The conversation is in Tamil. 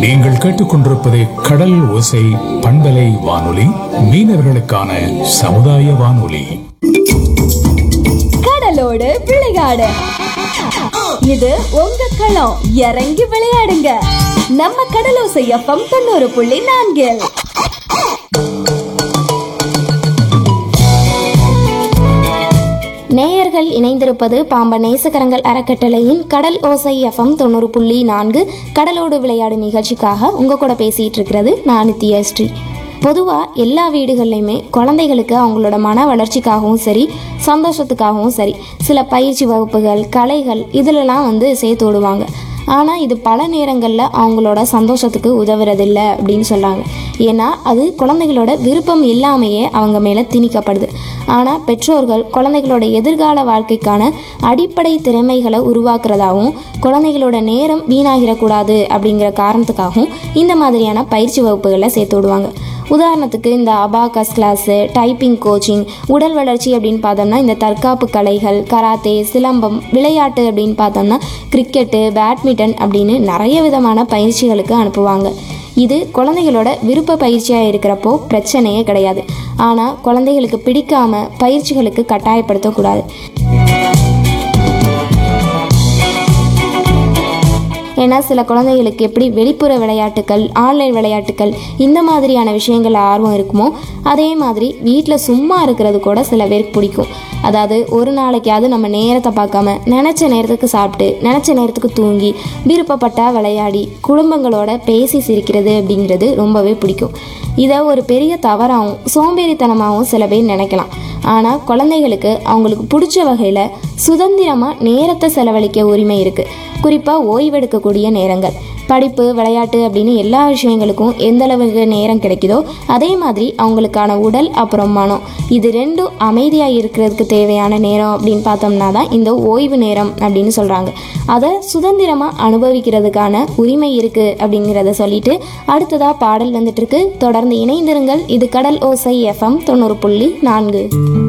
நீங்கள் கேட்டுக்கொண்டிருப்பது கடல் ஓசை பண்பலை வானொலி மீனவர்களுக்கான சமுதாய வானொலி கடலோடு விளையாடு இது உங்க களம் இறங்கி விளையாடுங்க நம்ம கடலோசை எஃப்எம் தொண்ணூறு புள்ளி நான்கில் நேயர்கள் இணைந்திருப்பது பாம்பன் நேசகரங்கள் அறக்கட்டளையின் கடல் ஓசை எஃப்எம் தொண்ணூறு புள்ளி நான்கு கடலோடு விளையாடு நிகழ்ச்சிக்காக உங்க கூட பேசிட்டு இருக்கிறது நான் நித்யஸ்ரீ பொதுவாக எல்லா வீடுகள்லையுமே குழந்தைகளுக்கு அவங்களோட மன வளர்ச்சிக்காகவும் சரி சந்தோஷத்துக்காகவும் சரி சில பயிற்சி வகுப்புகள் கலைகள் இதிலெல்லாம் வந்து சேர்த்து விடுவாங்க ஆனால் இது பல நேரங்களில் அவங்களோட சந்தோஷத்துக்கு உதவுறதில்ல அப்படின்னு சொல்லாங்க ஏன்னா அது குழந்தைகளோட விருப்பம் இல்லாமையே அவங்க மேலே திணிக்கப்படுது ஆனால் பெற்றோர்கள் குழந்தைகளோட எதிர்கால வாழ்க்கைக்கான அடிப்படை திறமைகளை உருவாக்குறதாகவும் குழந்தைகளோட நேரம் வீணாகிடக்கூடாது அப்படிங்கிற காரணத்துக்காகவும் இந்த மாதிரியான பயிற்சி வகுப்புகளை சேர்த்து விடுவாங்க உதாரணத்துக்கு இந்த அபாகஸ் கிளாஸு டைப்பிங் கோச்சிங் உடல் வளர்ச்சி அப்படின்னு பார்த்தோம்னா இந்த தற்காப்பு கலைகள் கராத்தே சிலம்பம் விளையாட்டு அப்படின்னு பார்த்தோம்னா கிரிக்கெட்டு பேட்மிண்டன் அப்படின்னு நிறைய விதமான பயிற்சிகளுக்கு அனுப்புவாங்க இது குழந்தைகளோட விருப்ப பயிற்சியாக இருக்கிறப்போ பிரச்சனையே கிடையாது ஆனால் குழந்தைகளுக்கு பிடிக்காம பயிற்சிகளுக்கு கட்டாயப்படுத்தக்கூடாது ஏன்னா சில குழந்தைகளுக்கு எப்படி வெளிப்புற விளையாட்டுகள் ஆன்லைன் விளையாட்டுகள் இந்த மாதிரியான விஷயங்கள் ஆர்வம் இருக்குமோ அதே மாதிரி வீட்டில் சும்மா இருக்கிறது கூட சில பேருக்கு பிடிக்கும் அதாவது ஒரு நாளைக்காவது நம்ம நேரத்தை பார்க்காம நினச்ச நேரத்துக்கு சாப்பிட்டு நினச்ச நேரத்துக்கு தூங்கி விருப்பப்பட்டா விளையாடி குடும்பங்களோட பேசி சிரிக்கிறது அப்படிங்கிறது ரொம்பவே பிடிக்கும் இதை ஒரு பெரிய தவறாகவும் சோம்பேறித்தனமாகவும் சில பேர் நினைக்கலாம் ஆனால் குழந்தைகளுக்கு அவங்களுக்கு பிடிச்ச வகையில் சுதந்திரமாக நேரத்தை செலவழிக்க உரிமை இருக்குது குறிப்பாக ஓய்வெடுக்கக்கூடிய நேரங்கள் படிப்பு விளையாட்டு அப்படின்னு எல்லா விஷயங்களுக்கும் எந்த அளவுக்கு நேரம் கிடைக்குதோ அதே மாதிரி அவங்களுக்கான உடல் அப்புறம் மனம் இது ரெண்டும் அமைதியாக இருக்கிறதுக்கு தேவையான நேரம் அப்படின்னு பார்த்தோம்னா தான் இந்த ஓய்வு நேரம் அப்படின்னு சொல்கிறாங்க அதை சுதந்திரமாக அனுபவிக்கிறதுக்கான உரிமை இருக்குது அப்படிங்கிறத சொல்லிட்டு அடுத்ததாக பாடல் வந்துட்டு இருக்கு தொடர்ந்து இணைந்திருங்கள் இது கடல் ஓசை எஃப்எம் தொண்ணூறு புள்ளி நான்கு